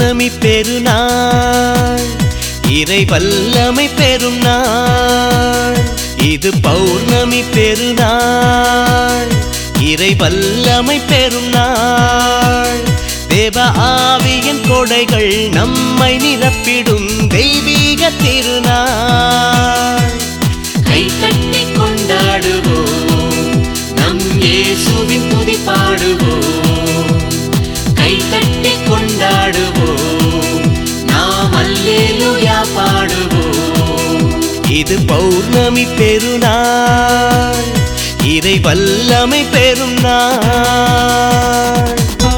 பௌர்ணமி பெருநாள் இறை வல்லமை பெறும் நாள் இது பௌர்ணமி பெருநாள் இறை வல்லமை பெறும் நாள் தேவ ஆவியின் கொடைகள் நம்மை நிரப்பிடும் தெய்வீக திருநாள் கை தட்டி கொண்டாடுவோம் நம் இயேசுவின் துதி பாடுவோம் கை தட்டி கொண்டாடுவோம் நாம் அல்லேலூயா பாடுவோம் இது பௌர்ணமி பெருநாள் இறை வல்லமை பெறும் நாள்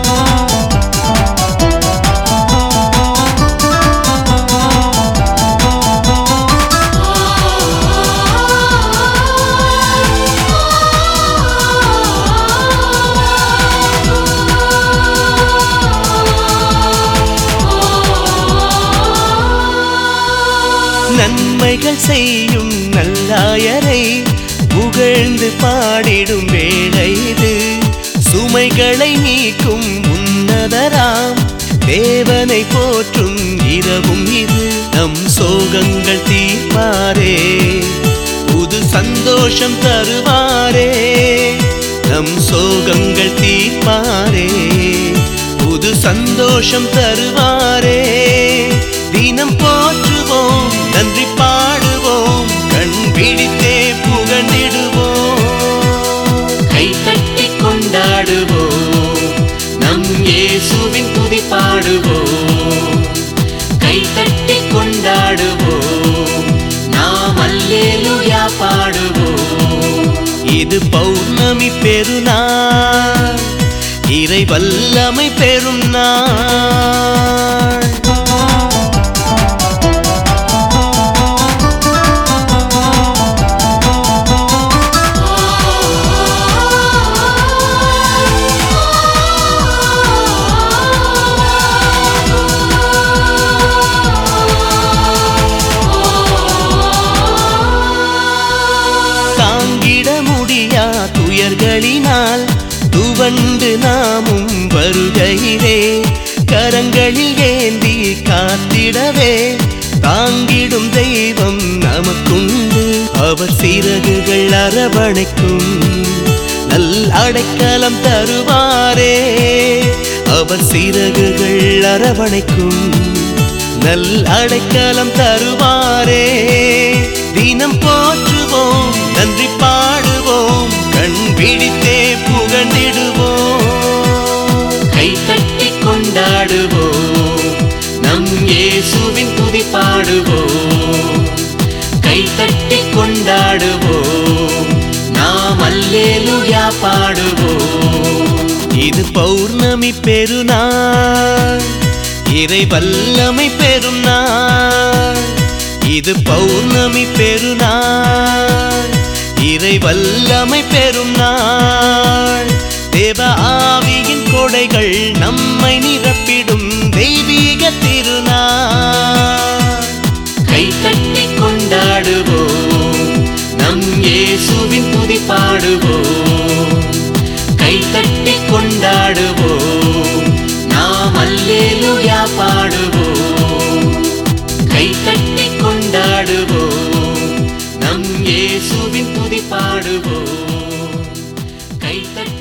நன்மைகள் செய்யும் நல்லாயரை புகழ்ந்து பாடிடும் வேளை இது சுமைகளை நீக்கும் உன்னதராம் தேவனை போற்றும் இரவும் இது நம் சோகங்கள் தீர்ப்பாரே புது சந்தோஷம் தருவாரே நம் சோகங்கள் தீர்ப்பாரே புது சந்தோஷம் தருவாரே தினம் போற்றுவோம் நன்றி பாடுவோம் கண் பிடித்தே புகழ்ந்திடுவோம் கை தட்டி கொண்டாடுவோம் நம் இயேசுவின் துதி பாடுவோம் கை தட்டி கொண்டாடுவோம் நாம் அல்லேலூயா பாடுவோம் இது பௌர்ணமி பெருநாள் இறை வல்லமை பெறும் நாள் தாங்கிட முடியா துயர்களினால் துவண்டு நாமும் வருகையிலே கரங்களில் ஏந்தி காத்திடவே தாங்கிடும் தெய்வம் நமக்குண்டு அவர் சிறகுகள் அரவணைக்கும் நல் அடைக்கலம் தருவாரே அவர் சிறகுகள் அரவணைக்கும் நல் அடைக்கலம் தருவாரே தினம் போற்றுவோம் நன்றி பாடுவோம் கண் பிடித்தே புகழ்ந்திடுவோம் கை தட்டி கொண்டாடுவோம் நம் இயேசுவின் துதி பாடுவோம் கை தட்டி கொண்டாடுவோம் நாம் அல்லேலூயா பாடுவோம் இது பௌர்ணமி பெருநாள் இறை வல்லமை பெறும் நாள் இது பௌர்ணமி பெருநாள் இறை வல்லமை பெறும் நாள் தேவ ஆவியின் கொடைகள் நம்மை நிரப்பிடும் தெய்வீக திருநாள் கை தட்டி கொண்டாடுவோம் நம் இயேசுவின் துதி பாடுவோம் கை தட்டி கொண்டாடுவோம் நாம் அல்லேலூயா பாடுவோம் கை தட்டி கொண்டாடுவோம் நம் இயேசுவின் துதி பாடுவோம் கை தட்டி